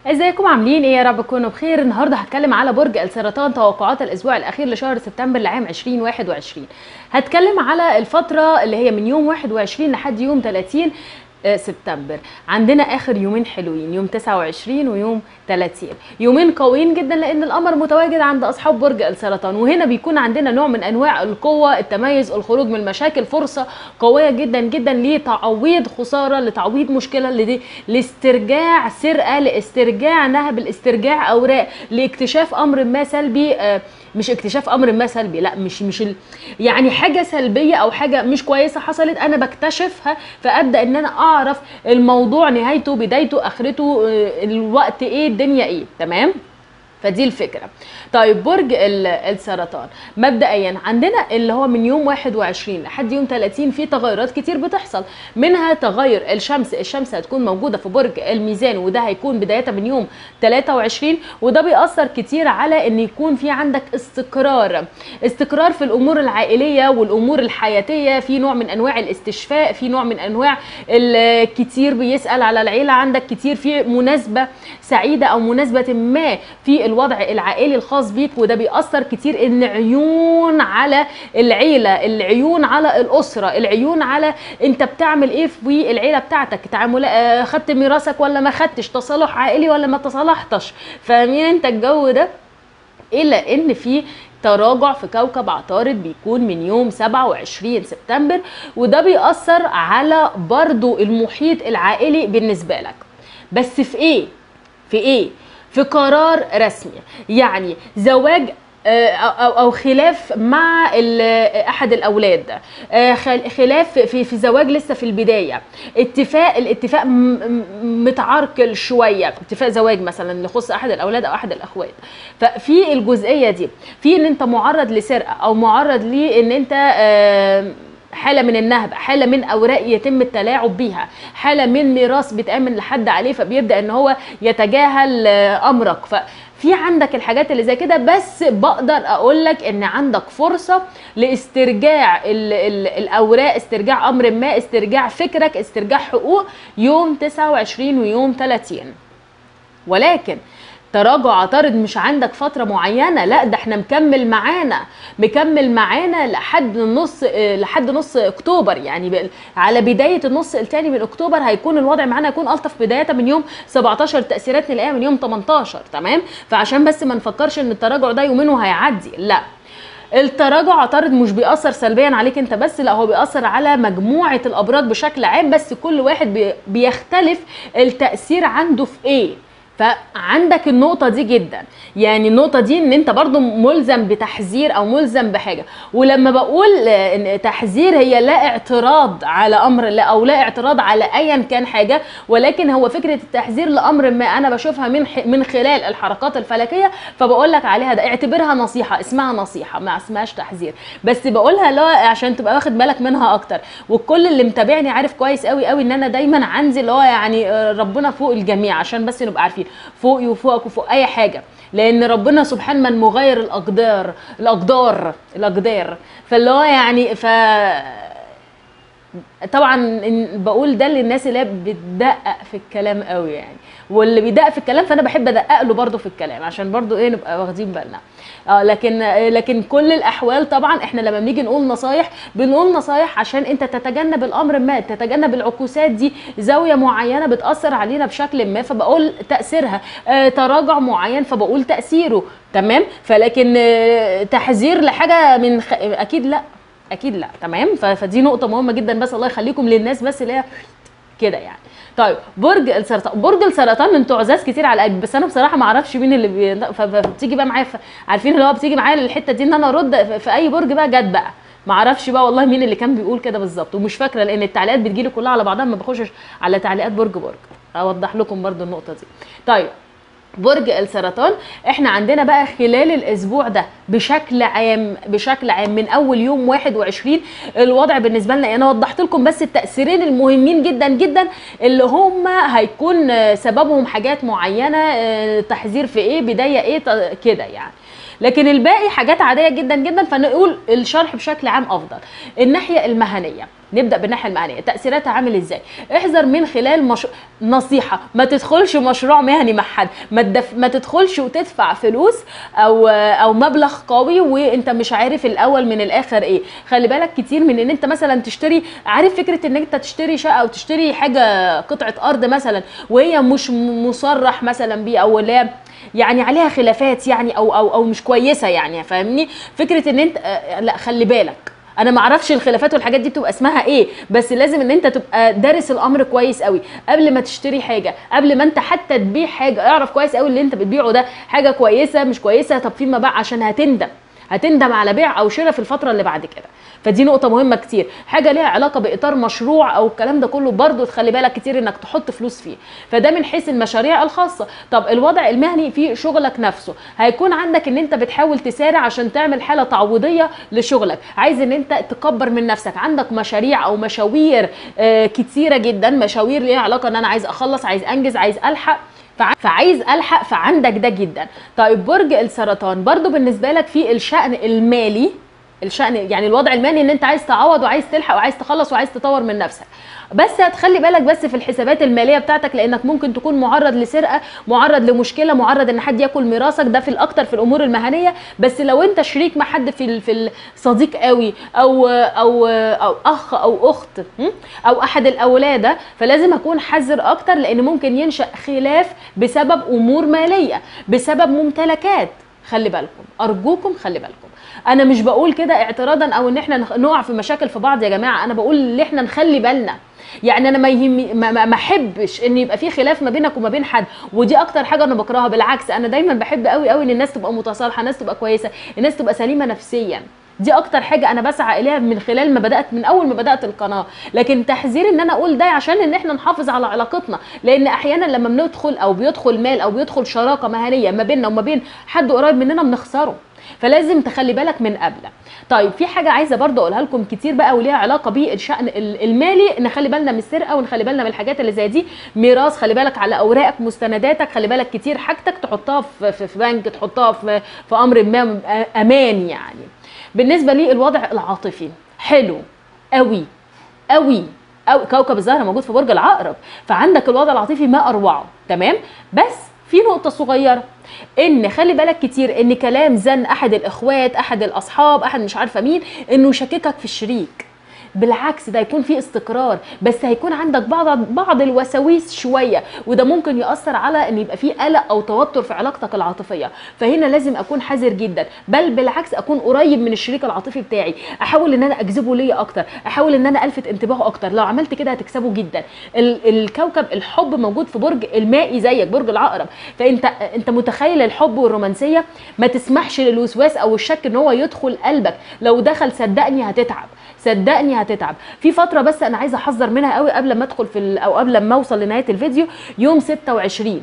ازيكم عاملين ايه يا رب تكونوا بخير النهارده هتكلم على برج السرطان توقعات الاسبوع الاخير لشهر سبتمبر لعام 2021 هتكلم على الفتره اللي هي من يوم 21 لحد يوم 30 سبتمبر عندنا اخر يومين حلوين يوم 29 ويوم 30 يومين قويين جدا لان القمر متواجد عند اصحاب برج السرطان وهنا بيكون عندنا نوع من انواع القوه التميز الخروج من المشاكل فرصه قويه جدا جدا لتعويض خساره لتعويض مشكله لدي لاسترجاع سرقه لاسترجاع نهب لاسترجاع اوراق لاكتشاف امر ما سلبي آه مش اكتشاف امر ما سلبي لا مش مش ال... يعني حاجه سلبيه او حاجه مش كويسه حصلت انا بكتشفها فابدا ان انا اعرف الموضوع نهايته بدايته اخرته الوقت ايه الدنيا ايه تمام فدي الفكره طيب برج السرطان مبدئيا عندنا اللي هو من يوم 21 لحد يوم 30 في تغيرات كتير بتحصل منها تغير الشمس الشمس هتكون موجوده في برج الميزان وده هيكون بدايه من يوم 23 وده بيأثر كتير على ان يكون في عندك استقرار استقرار في الامور العائليه والامور الحياتيه في نوع من انواع الاستشفاء في نوع من انواع الكتير بيسأل على العيله عندك كتير في مناسبه سعيده او مناسبه ما في الوضع العائلي الخاص بيك وده بيأثر كتير ان عيون على العيله العيون على الاسره العيون على انت بتعمل ايه في العيله بتاعتك تعامل خدت ميراثك ولا ما خدتش تصالح عائلي ولا ما تصالحتش فاهمين انت الجو ده الا ان في تراجع في كوكب عطارد بيكون من يوم 27 سبتمبر وده بيأثر على برضو المحيط العائلي بالنسبة لك بس في ايه في ايه في قرار رسمي يعني زواج او او خلاف مع احد الاولاد خلاف في في زواج لسه في البدايه اتفاق الاتفاق متعرقل شويه اتفاق زواج مثلا يخص احد الاولاد او احد الاخوات ففي الجزئيه دي في ان انت معرض لسرقه او معرض لان انت حاله من النهب حاله من اوراق يتم التلاعب بيها حاله من ميراث بيتامن لحد عليه فبيبدا ان هو يتجاهل امرك ف في عندك الحاجات اللي زي كده بس بقدر اقول لك ان عندك فرصه لاسترجاع ال ال الاوراق استرجاع امر ما استرجاع فكرك استرجاع حقوق يوم 29 ويوم 30 ولكن تراجع عطارد مش عندك فترة معينة لا ده احنا مكمل معانا مكمل معانا لحد نص لحد نص اكتوبر يعني على بداية النص الثاني من اكتوبر هيكون الوضع معانا هيكون الطف بداية من يوم 17 تأثيرات نلاقيها من يوم 18 تمام فعشان بس ما نفكرش ان التراجع ده يومين وهيعدي لا التراجع عطارد مش بيأثر سلبيا عليك انت بس لا هو بيأثر على مجموعة الابراج بشكل عام بس كل واحد بيختلف التأثير عنده في ايه فعندك النقطة دي جدا يعني النقطة دي ان انت برضو ملزم بتحذير او ملزم بحاجة ولما بقول ان تحذير هي لا اعتراض على امر لا او لا اعتراض على ايا كان حاجة ولكن هو فكرة التحذير لامر ما انا بشوفها من من خلال الحركات الفلكية فبقول لك عليها ده اعتبرها نصيحة اسمها نصيحة ما اسمهاش تحذير بس بقولها لا عشان تبقى واخد بالك منها اكتر والكل اللي متابعني عارف كويس قوي قوي ان انا دايما عندي اللي هو يعني ربنا فوق الجميع عشان بس نبقى عارفين فوقي وفوقك وفوق اي حاجه لان ربنا سبحان من مغير الاقدار الاقدار الاقدار فاللي هو يعني ف طبعا بقول ده للناس اللي هي بتدقق في الكلام قوي يعني واللي بيدقق في الكلام فانا بحب ادقق له برده في الكلام عشان برده ايه نبقى واخدين بالنا اه لكن لكن كل الاحوال طبعا احنا لما بنيجي نقول نصايح بنقول نصايح عشان انت تتجنب الامر ما تتجنب العكوسات دي زاويه معينه بتاثر علينا بشكل ما فبقول تاثيرها اه تراجع معين فبقول تاثيره تمام فلكن اه تحذير لحاجه من خ... اكيد لا اكيد لا تمام فدي نقطه مهمه جدا بس الله يخليكم للناس بس اللي هي كده يعني طيب برج السرطان برج السرطان انتوا عزاز كتير على قلبي بس انا بصراحه ما اعرفش مين اللي بي... فبتيجي بقى معايا ف... عارفين اللي هو بتيجي معايا للحته دي ان انا ارد في اي برج بقى جت بقى ما اعرفش بقى والله مين اللي كان بيقول كده بالظبط ومش فاكره لان التعليقات بتجيلي كلها على بعضها ما بخشش على تعليقات برج برج اوضح لكم برضو النقطه دي طيب برج السرطان احنا عندنا بقى خلال الاسبوع ده بشكل عام بشكل عام من اول يوم 21 الوضع بالنسبه لنا انا وضحت لكم بس التاثيرين المهمين جدا جدا اللي هم هيكون سببهم حاجات معينه تحذير في ايه بدايه ايه كده يعني لكن الباقي حاجات عاديه جدا جدا فنقول الشرح بشكل عام افضل الناحيه المهنيه نبدا بالناحيه المهنيه تاثيراتها عامل ازاي احذر من خلال مش... نصيحه ما تدخلش مشروع مهني مع حد ما, تدف... ما تدخلش وتدفع فلوس او او مبلغ قوي وانت مش عارف الاول من الاخر ايه خلي بالك كتير من ان انت مثلا تشتري عارف فكره ان انت تشتري شقه او تشتري حاجه قطعه ارض مثلا وهي مش مصرح مثلا بيه او لا يعني عليها خلافات يعني او او او مش كويسه يعني فاهمني فكره ان انت آه، لا خلي بالك انا ما اعرفش الخلافات والحاجات دي بتبقى اسمها ايه بس لازم ان انت تبقى دارس الامر كويس قوي قبل ما تشتري حاجه قبل ما انت حتى تبيع حاجه اعرف كويس قوي اللي انت بتبيعه ده حاجه كويسه مش كويسه طب فيما بعد عشان هتندم هتندم على بيع او شراء في الفتره اللي بعد كده فدي نقطه مهمه كتير حاجه ليها علاقه باطار مشروع او الكلام ده كله برضو تخلي بالك كتير انك تحط فلوس فيه فده من حيث المشاريع الخاصه طب الوضع المهني في شغلك نفسه هيكون عندك ان انت بتحاول تسارع عشان تعمل حاله تعويضيه لشغلك عايز ان انت تكبر من نفسك عندك مشاريع او مشاوير آه كتيره جدا مشاوير ليها علاقه ان انا عايز اخلص عايز انجز عايز الحق فعايز الحق فعندك ده جدا طيب برج السرطان برضو بالنسبه لك في الشأن المالي الشأن يعني الوضع المالي ان انت عايز تعوض وعايز تلحق وعايز تخلص وعايز تطور من نفسك بس هتخلي بالك بس في الحسابات الماليه بتاعتك لانك ممكن تكون معرض لسرقه معرض لمشكله معرض ان حد ياكل ميراثك ده في الاكتر في الامور المهنيه بس لو انت شريك مع حد في في الصديق قوي او او او اخ او اخت او احد الاولاد فلازم اكون حذر اكتر لان ممكن ينشا خلاف بسبب امور ماليه بسبب ممتلكات خلي بالكم ارجوكم خلي بالكم انا مش بقول كده اعتراضا او ان احنا نقع في مشاكل في بعض يا جماعه انا بقول ان احنا نخلي بالنا يعني انا ما يهم ما احبش ان يبقى في خلاف ما بينك وما بين حد ودي اكتر حاجه انا بكرهها بالعكس انا دايما بحب قوي قوي ان الناس تبقى متصالحه الناس تبقى كويسه الناس تبقى سليمه نفسيا دي اكتر حاجه انا بسعى اليها من خلال ما بدات من اول ما بدات القناه لكن تحذير ان انا اقول ده عشان ان احنا نحافظ على علاقتنا لان احيانا لما بندخل او بيدخل مال او بيدخل شراكه مهنيه ما بيننا وما بين حد قريب مننا بنخسره فلازم تخلي بالك من قبل طيب في حاجه عايزه برضه اقولها لكم كتير بقى وليها علاقه بالشان المالي نخلي بالنا من السرقه ونخلي بالنا من الحاجات اللي زي دي ميراث خلي بالك على اوراقك مستنداتك خلي بالك كتير حاجتك تحطها في, في بنك تحطها في, في امر ما امان يعني بالنسبه لي الوضع العاطفي حلو قوي قوي او كوكب الزهره موجود في برج العقرب فعندك الوضع العاطفي ما اروعه تمام بس في نقطه صغيره ان خلي بالك كتير ان كلام زن احد الاخوات احد الاصحاب احد مش عارفه مين انه يشككك في الشريك بالعكس ده هيكون في استقرار بس هيكون عندك بعض بعض الوساويس شويه وده ممكن ياثر على ان يبقى في قلق او توتر في علاقتك العاطفيه فهنا لازم اكون حذر جدا بل بالعكس اكون قريب من الشريك العاطفي بتاعي احاول ان انا اجذبه ليا اكتر احاول ان انا الفت انتباهه اكتر لو عملت كده هتكسبه جدا الكوكب الحب موجود في برج المائي زيك برج العقرب فانت انت متخيل الحب والرومانسيه ما تسمحش للوسواس او الشك ان هو يدخل قلبك لو دخل صدقني هتتعب صدقني هتتعب في فتره بس انا عايزه احذر منها قوي قبل ما ادخل في او قبل ما اوصل لنهايه الفيديو يوم 26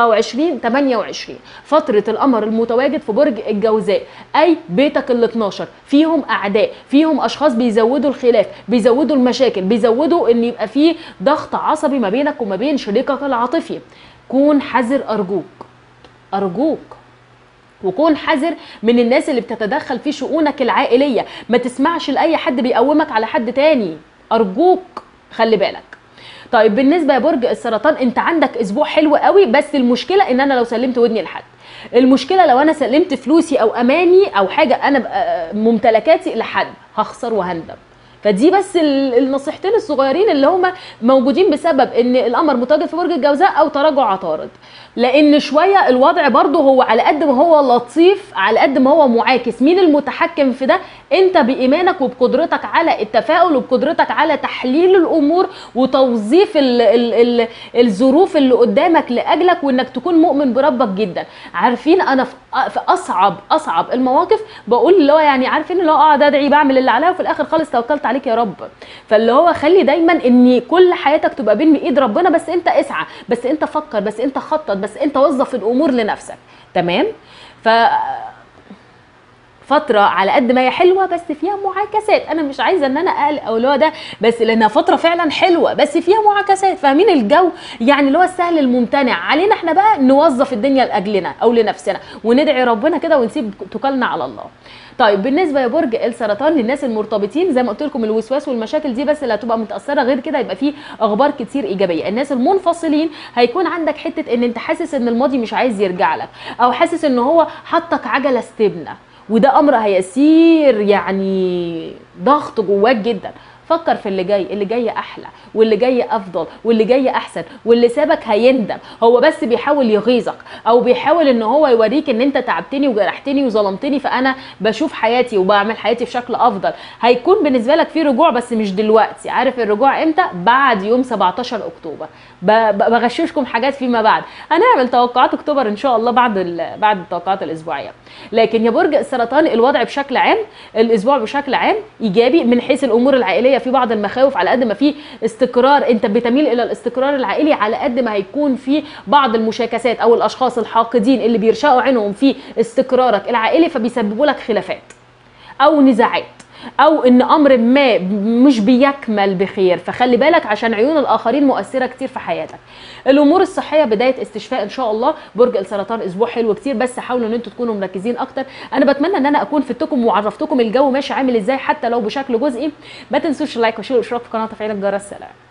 27 28 فترة القمر المتواجد في برج الجوزاء أي بيتك ال 12 فيهم أعداء فيهم أشخاص بيزودوا الخلاف بيزودوا المشاكل بيزودوا إن يبقى في ضغط عصبي ما بينك وما بين شريكك العاطفي كون حذر أرجوك أرجوك وكون حذر من الناس اللي بتتدخل في شؤونك العائليه ما تسمعش لاي حد بيقومك على حد تاني ارجوك خلي بالك طيب بالنسبه يا برج السرطان انت عندك اسبوع حلو قوي بس المشكله ان انا لو سلمت ودني لحد المشكله لو انا سلمت فلوسي او اماني او حاجه انا آه، ممتلكاتي لحد هخسر وهندم فدي بس النصيحتين الصغيرين اللي هم موجودين بسبب ان القمر متواجد في برج الجوزاء او تراجع عطارد لان شويه الوضع برضه هو على قد ما هو لطيف على قد ما هو معاكس مين المتحكم في ده انت بايمانك وبقدرتك على التفاؤل وبقدرتك على تحليل الامور وتوظيف ال ال ال الظروف اللي قدامك لاجلك وانك تكون مؤمن بربك جدا عارفين انا في اصعب اصعب المواقف بقول اللي هو يعني عارفين اللي هو اقعد ادعي بعمل اللي عليا وفي الاخر خالص توكلت عليك يا رب فاللي هو خلي دايما ان كل حياتك تبقى بين ايد ربنا بس انت اسعى بس انت فكر بس انت خطط بس انت وظف الامور لنفسك تمام ف فتره على قد ما هي حلوه بس فيها معاكسات انا مش عايزه ان انا اقلق او اللي هو ده بس لانها فتره فعلا حلوه بس فيها معاكسات فاهمين الجو يعني اللي هو السهل الممتنع علينا احنا بقى نوظف الدنيا لاجلنا او لنفسنا وندعي ربنا كده ونسيب توكلنا على الله طيب بالنسبه يا برج السرطان للناس المرتبطين زي ما قلت لكم الوسواس والمشاكل دي بس اللي هتبقى متاثره غير كده يبقى في اخبار كتير ايجابيه الناس المنفصلين هيكون عندك حته ان انت حاسس ان الماضي مش عايز يرجع لك او حاسس ان هو حطك عجله استبنه وده امر هيسير يعني ضغط جواك جدا فكر في اللي جاي اللي جاي احلى واللي جاي افضل واللي جاي احسن واللي سابك هيندم هو بس بيحاول يغيظك او بيحاول ان هو يوريك ان انت تعبتني وجرحتني وظلمتني فانا بشوف حياتي وبعمل حياتي بشكل افضل هيكون بالنسبه لك في رجوع بس مش دلوقتي عارف الرجوع امتى بعد يوم 17 اكتوبر بغششكم حاجات فيما بعد هنعمل توقعات اكتوبر ان شاء الله بعد بعد التوقعات الاسبوعيه لكن يا برج السرطان الوضع بشكل عام الاسبوع بشكل عام ايجابي من حيث الامور العائليه في بعض المخاوف على قد ما في استقرار انت بتميل الى الاستقرار العائلي على قد ما هيكون في بعض المشاكسات او الاشخاص الحاقدين اللي بيرشقوا عينهم في استقرارك العائلي فبيسببوا لك خلافات او نزاعات او ان امر ما مش بيكمل بخير فخلي بالك عشان عيون الاخرين مؤثره كتير في حياتك الامور الصحيه بدايه استشفاء ان شاء الله برج السرطان اسبوع حلو كتير بس حاولوا ان انتوا تكونوا مركزين اكتر انا بتمنى ان انا اكون فدتكم وعرفتكم الجو ماشي عامل ازاي حتى لو بشكل جزئي ما تنسوش اللايك وشير والاشتراك في القناه وتفعيل الجرس سلام